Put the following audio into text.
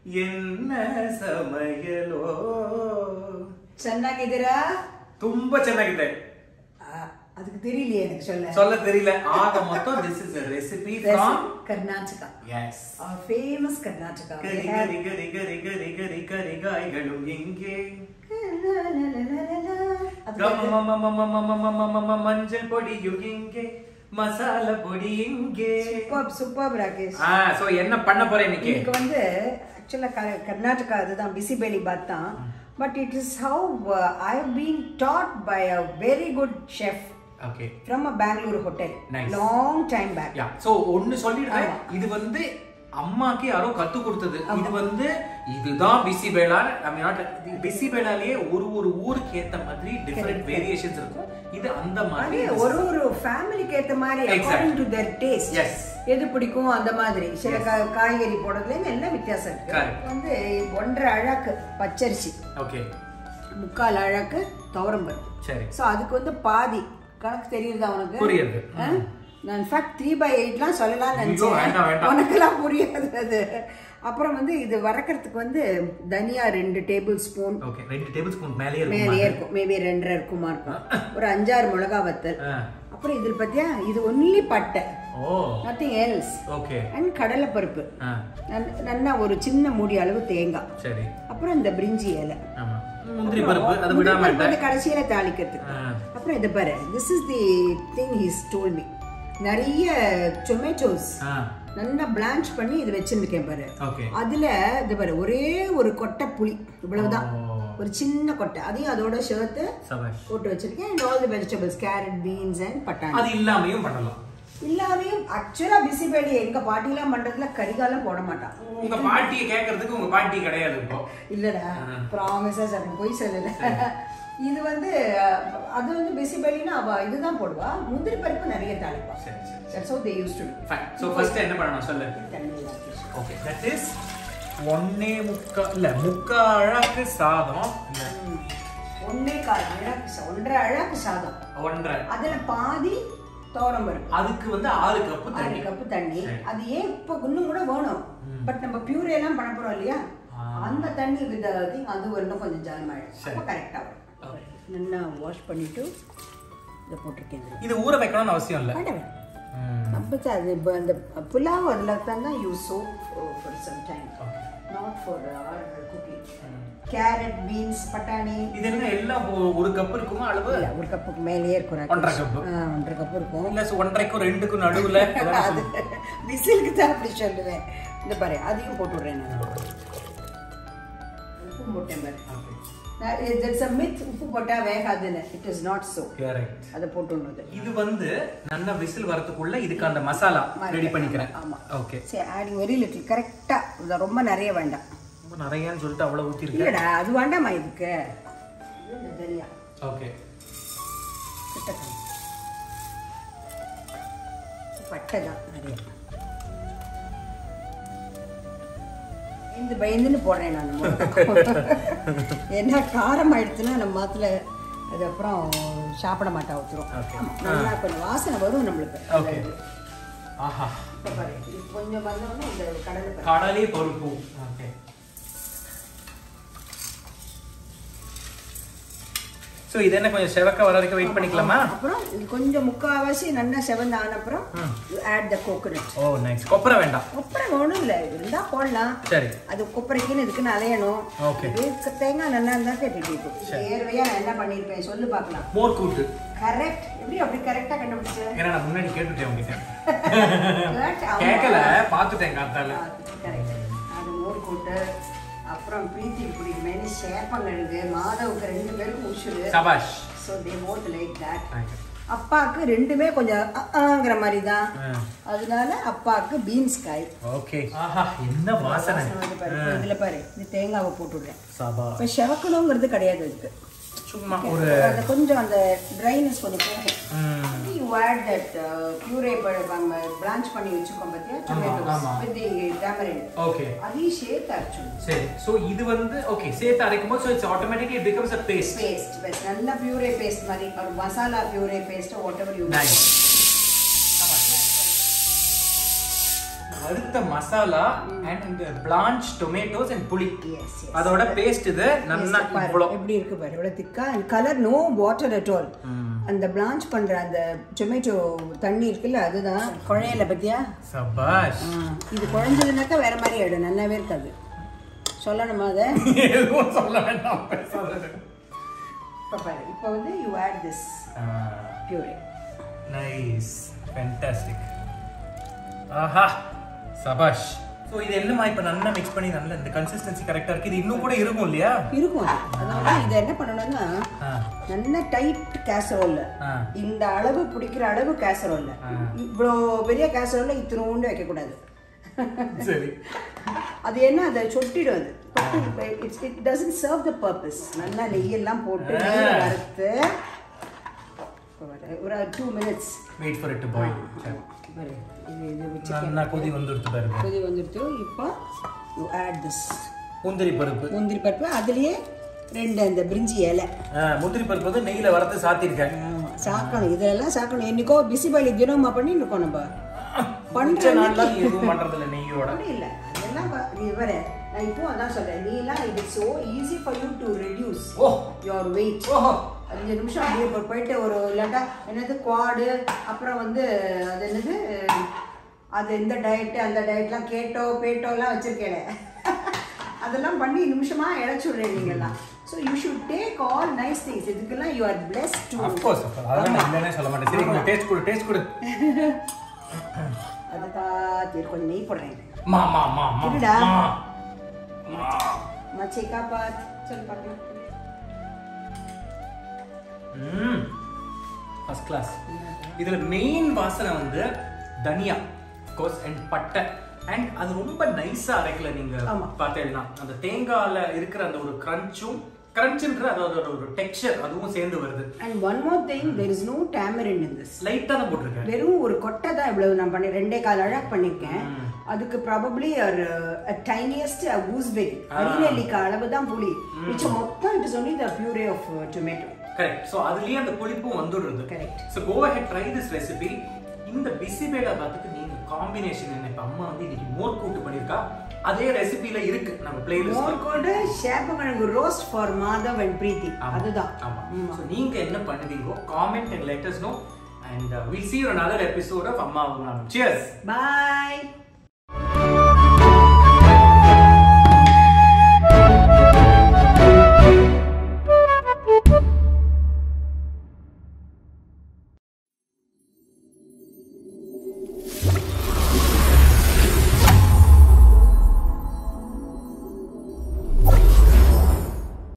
என்ன ಸಮಯಲೋ ಚೆನ್ನಾಗಿದ್ದೀರಾ ತುಂಬಾ ಚೆನ್ನಾಗಿದೆ ಆ, ಅದಕ್ಕೆ தெரியலையே எனக்கு சொல்ல சொல்ல தெரியல ಆಗ ಮೊತ್ತ this is recipe from Karnataka as famous Karnataka ಗರಿ ಗರಿ ಗರಿ ಗರಿ ಗರಿ ಗರಿ ಗರಿ ಗಾಯಗಳು ಹೆಂಗೆ ಗಮ ಮಮ ಮಮ ಮಮ ಮಮ ಮಮ ಮಂಜಲ್ பொடியும் எங்கே மசால பொடி எங்கே சூப்பர் சூப்பர் ராகேஷ் ஆ சோ என்ன பண்ண போறேன் இன்னைக்கு இதுக்கு வந்து ஆக்சுவலா கர்நாடகா அதுதான் பிசிபேலி பாத் தான் but it is how I have been taught by a very good chef okay from a Bangalore hotel Nice. Long time back yeah so ஒன்னு சொல்லிடுறேன் ஆமா. இது வந்து அம்மாக்கு யாரோ கத்து கொடுத்தது இது வந்து இதுதான் பிசி பேலார் ஐ மீன் நாட் பிசி பேலாலேயே ஒரு ஒரு ஊருக்கு ஏத்த மாதிரி டிஃபரெண்ட் வேரியேஷன்ஸ் இருக்கும் இது அந்த மாதிரி அது ஒரு ஒரு ஃபேமிலிக்கு ஏத்த மாதிரி Exactly. According to their taste Yes. எது பிடிக்கும் அந்த மாதிரி சில கா- காய்கறி போடுறதுல எல்லாம் வித்தியாசம் இருக்கு Correct. வந்து ஒன்றரை அழாக்கு பச்சரிசி ஓகே முக்கால் அழாக்கு துவரம்பருப்பு சரி ஸோ அதுக்கு வந்து பாதி கணக்கு தெரியுதா உனக்கு புரியுது. ஆ? நான் இன்ஃபேக்ட் த்ரீ பை எயிட்லாம் சொல்லலாம்னு ஐயோ, வேண்டாம், நினைச்சேன் வேண்டாம். உனக்கெல்லாம் புரியாது அது அப்புறம் வந்து இது வறக்கிறதுக்கு வந்து தனியா ரெண்டு டேபிள் ஸ்பூன் ஓகே ரெண்டு டேபிள் ஸ்பூன் மேலேயே மேலேயே இருக்கும் இருக்கும் மேபி ரெண்டரை இருக்குமா இருக்கும் ஒரு அஞ்சாறு மிளகா வத்தல் ஆ. அப்புறம் இதில் பார்த்தியா இது ஒன்லி பட்டை oh nothing else okay and கடலைப்பருப்பு ஆ நன்- நல்லா ஒரு சின்ன மூடி அளவு தேங்காய் சரி அப்புறம் இந்த பிரிஞ்சி இலை ஆமா முந்திரி பருப்பு அது முந்திரி விடாம பருப்பு வந்து கடைசியில தாளிக்கிறதுக்கு ஆ. அப்புறம் இதை பாரு this is the thing he's told me நிறைய டொமேட்டோஸ் ஆ நல்லா பிளான்ச் பண்ணி இது வச்சிருக்கேன் பாரு ஓகே அதுல இது பாரு ஒரே ஒரு கொட்டை புளி இவ்வளவுதான் ஓ. ஒரு சின்ன கொட்டை அதையும் அதோட சேர்த்து சபாஷ் போட்டு வச்சிருக்கேன் and all the vegetables carrot beans and பட்டாணி அது இல்லாமையும் பண்ணலாம் இல்லாமையும் ஆக்சுவலா பிசிபேலி எங்க பாட்டிலாம் பண்றதுல கரிகாலம் போட மாட்டான் உங்க பாட்டியை கேட்கறதுக்கு உங்க பாட்டி கிடையாது இப்போ இல்லடா ப்ராமிஸா சார் போய் சொல்லல இது வந்து அஹ், அது வந்து பிசிபேலினா அவ இதுதான் போடுவா முந்திரி பருப்பு நிறைய தாளிப்பா சரி சரி That's how they used to do. Fine so first என்ன பண்ணணும் சொல்லு தண்ணி ஊத்தி. ஓகே தட் இஸ் ஒன்னே முக்கா இல்ல முக்கா அழகு சாதம் இல்ல ஒண்ணே கால் அழகு சா- ஒன்றரை அழகு சாதம் ஒன்றரை அதுல பாதி துவரம் பருப்பு அதுக்கு வந்து ஆறு கப்பு ஆறு தண்ணி கப்பு தண்ணி சரி. அது ஏன் இப்போ இன்னும் கூட வேணும் பட் நம்ம பியூரே எல்லாம் பண்ண போறோம் இல்லையா ஆ. அந்த தண்ணி வித் திங் அது இன்னும் கொஞ்சம் ஜலமாயிடும் சரி. அப்போ கரெக்டாக வரும் நல்லா வாஷ் பண்ணிட்டு இதை போட்டிருக்கேன் இதுல. இது ஊற வைக்கணும்னு அவசியம் இல்ல வேண்டாம் வேண்டாம் நம்ம ச- அது இப்போ அந்த புலாவ் அதில் தான் தான் use soap for some time not for our cooking carrot beans பட்டாணி இது என்ன எல்லாம் ஒ- ஒரு கப் இருக்குமா அளவு இல்ல, ஒரு கப்புக்கு மேலேயே இருக்கும் ராகேஷ். ஒன்றரை கப்பு. ஆ, ஒன்றரை கப் இருக்கும் இல்ல so ஒன்றரைக்கும் ரெண்டுக்கும் நடுவுல ஏதாவது அது விசிலுக்கு தான் அப்படி சொல்லுவேன் இந்த பாரு அதையும் போட்டு விடுறேன் நான் உப்பு போட்டேன் பாரு இட்ஸ் அ மித் உப்பு போட்டா வேகாதுன்னு it is not so Correct. அதை போட்டு விடுறது இது வந்து நல்லா விசில் வரதுக்குள்ள இதுக்கு அந்த மசாலா ரெடி பண்ணிக்கிறேன் ஆமா ஓகே சரி ஆடிங் வெரி லிட்டில் கரெக்டாக ரொம்ப நிறைய வேண்டாம் ரொம்ப நிறையன்னு சொல்லிட்டு அவ்வளவு ஊத்திருக்கேன் இல்லடா அது வேண்டாமா இதுக்கு இது இந்த தனியா ஓகே கிட்ட காமி. பட்டை தான் நிறைய பயந்து பயந்துன்னு போடுறேன் நான் என்ன காரம் ஆயிடுச்சுன்னா நம்ம மாத்துல அது அப்புறம் சாப்பிட மாட்டா ஊத்துரும் Okay. ஆமா, நல்லா கொஞ்சம் வாசனை வரும் நம்மளுக்கு ஓகே ஆஹா இப்ப பாரு, இது கொஞ்சம் வந்தோடனே இந்த கடலை பாரு. கடலை பருப்பு ஓகே சோ இது என்ன கொஞ்சம் செவக்க வர வரைக்கும் வெயிட் பண்ணிக்கலாமா அப்புறம் இது கொஞ்சம் முக்காவாசி நல்லா செவந்து ஆன அப்புறம் add the coconut oh nice கொப்பரை வேண்டாம் அப்புறம் ஒன்றும் இல்லை இருந்தா போடலாம் சரி அது கொப்பரைக்குன்னு இதுக்குன்னு அலையணும் Okay. இதுக்கு தேங்காய் நல்லா இருந்தா கேட்டுட்டு ஏர்வையா நான் என்ன பண்ணிருப்பேன் சொல்லு பார்க்கலாம் மோர் கூட்டு கரெக்ட் எப்படி அப்படி கரெக்டா கண்டுபிடிச்ச ஏன்னா நான் முன்னாடி கேட்டுட்டேன் உங்ககிட்ட Correct, ஆமா. கேட்கல பாத்துட்டேன் காத்தால கரெக்ட் அது மோர் கூட்டு அப்புறம் பிரீத்திக்கு பிடிக்குமேனு சேப்பங்கிழங்கு மாதவுக்கு ரெண்டு பேருக்கும் உஷுரு சபாஷ் so they both like that Thank you. அப்பாவுக்கு ரெண்டுமே கொஞ்சம் அ, ஆங்கிற மாதிரி தான் ஆ. அதனால அப்பாவுக்கு பீன்ஸ் காய் ஓகே ஆஹா என்ன வாசனை வாசனை வந்து பாரு. இப்ப இதுல பாரு இந்த தேங்காவை போட்டு விடுறேன் சபா இப்போ செவக்கணுங்கிறது கிடையாது இதுக்கு சும்மா ஒரு அது கொஞ்சம் அந்த ட்ரைனஸ் கொஞ்சம் போகும் ம், யூ ஆட் தட் பியூரே நம்ம பிளான்ச் பண்ணி வச்சுக்கோம் பார்த்தியா ஆமா, டொமேட்டோஸ் ஆமா. வித் தி டேமரின் ஓகே அதையும் சேர்த்து அரைச்சு சரி சோ இது வந்து ஓகே சேர்த்து அரைக்கும் போது it's automatically it becomes a paste paste paste நல்ல பியூரே பேஸ்ட் மாதிரி ஒரு masala puree paste whatever you nice வறுத்த மசாலா அண்ட் இந்த பிளான்ச் டொமேட்டோஸ் அண்ட் புளி Yes, yes. அதோட பேஸ்ட் இது நல்லா Yes, பாரு, இவ்வளோ எப்படி இருக்கு பாரு எவ்வளவு திக்கா colour no water at all அந்த பிளான்ச் பண்ற அந்த டொமேட்டோ தண்ணி இருக்குல்ல அதுதான் குழையல பத்தியா சபாஷ் ஆ, இது குழஞ்சதுனாக்கா வேற மாதிரி ஆயிடும் நல்லாவே இருக்காது சொல்லணுமா அதை எதுவும் சொல்ல வேண்டாம் பேசாதது. இப்போ பாரு இப்போ வந்து you add this ah, puree nice fantastic ஆஹா சபாஷ் ஸோ இது என்னமா இப்போ நல்லா மிக்ஸ் பண்ணி நல்லா இந்த கன்சிஸ்டன்சி கரெக்டாக இருக்கு இது இன்னும் கூட இருக்கும் இல்லையா இருக்கும் அது அதாவது இதை என்ன பண்ணணும்னா ஆ நல்ல டைட் கேசரோல்ல ஆ இந்த அளவு பிடிக்கிற அளவு கேசரோல்ல இவ்வளோ பெரிய கேசரோல்ல இத்தினோண்டு வைக்கக்கூடாது சரி அது என்ன அதை சொட்டிடும் அது it's it doesn't serve the purpose நல்லா நெய்யெல்லாம் போட்டு நெய்யில வறுத்து இப்ப பாரு, ஒரு two minutes wait for it to boil இது இது வச்சு நல்லா கொதி வந்துடுத்து பாருங்க கொதி வந்துடுத்து இப்போ யூ ஆட் திஸ் முந்திரி பருப்பு முந்திரி பருப்பு அதுலேயே ரெண்டு அந்த பிரிஞ்சி இலை ஆ, முந்திரி பருப்பு வந்து நெய்யில வறுத்து சாத்திருக்கேன் ஆமா, சாக்கணும் இதெல்லாம் சாக்கணும் என்னைக்கோ பிசிபாலி தினமா பண்ணிட்டு இருக்கோம் நம்ம பண்ற பண்ற நாள்ல எதுவும் பண்றது இல்ல நெய்யோட அப்படி இல்லை அதெல்லாம் ப- நீ வர நான் இப்போ அதான் சொல்றேன் நீ எல்லாம் இது so easy for you to reduce oh your weight ஓஹோ அஞ்சு நிமிஷம் அப்படியே இப்போ போயிட்டு ஒரு இல்லாட்டா என்னது குவாடு அப்புறம் வந்து அது என்னது அது இந்த டயட்டு அந்த டயட்லாம் கேட்டோ பேட்டோலாம் வச்சிருக்கேன் அதெல்லாம் பண்ணி நிமிஷமா இழைச்சுடுறேன் நீங்கெல்லாம் so you should take all nice things இதுக்கெல்லாம் you are bless too of course அதெல்லாம் நான் இல்லைன்னே சொல்ல மாட்டேன் சரி கொஞ்சம் டேஸ்ட் கொடு டேஸ்ட் கொடு அதை தான் கொஞ்சம் நெய் போடுறேன் மா மா மா மா இருடா. மா. மச்சை காப்பாத் சொல்லு பார்க்கலாம் ம் ஃபர்ஸ்ட் கிளாஸ் இதுல மெயின் வாசனை வந்து தனியா கோர்ஸ் அண்ட் பட்டை அண்ட் அது ரொம்ப நைஸா அரைக்கல நீங்க ஆமா. பார்த்தேன்னா அந்த தேங்காயில இருக்கிற அந்த ஒரு கிரன்ச்சும் கிரன்ச்சுன்ற அதோட ஒரு டெக்ஸ்சர் அதுவும் சேர்ந்து வருது and one more thing there is no tamarind in this லைட்டா தான் போட்டிருக்கேன் வெறும் ஒரு கொட்டை தான் இவ்வளவு நான் பண்ணி ரெண்டே கால் அழகாக பண்ணியிருக்கேன் அதுக்கு ப்ராபப்ளி ஒரு டைனியஸ்ட் கூஸ்பெரி அரிநெல்லிக்காய் அளவு தான் புளி மிச்சம் மொத்தம் it is only the puree of tomato correct so அதுலயே அந்த புளிப்பும் வந்துடுறது Correct. So go ahead try this recipe இந்த பிசிபேலா பாத்துக்கு நீங்க காம்பினேஷன் என்ன இப்ப அம்மா வந்து இன்னைக்கு மோர் கூட்டு பண்ணிருக்கா அதே ரெசிபில இருக்கு நம்ம பிளேலிஸ்ட் மோர் கோடு ஷேப்பங்கிழங்கு roast for Madhav and Preethi அதுதான் ஆமா சோ நீங்க என்ன பண்ணுவீங்க comment and let us know and will see you in another episode of அம்மா உங்க cheers பாய்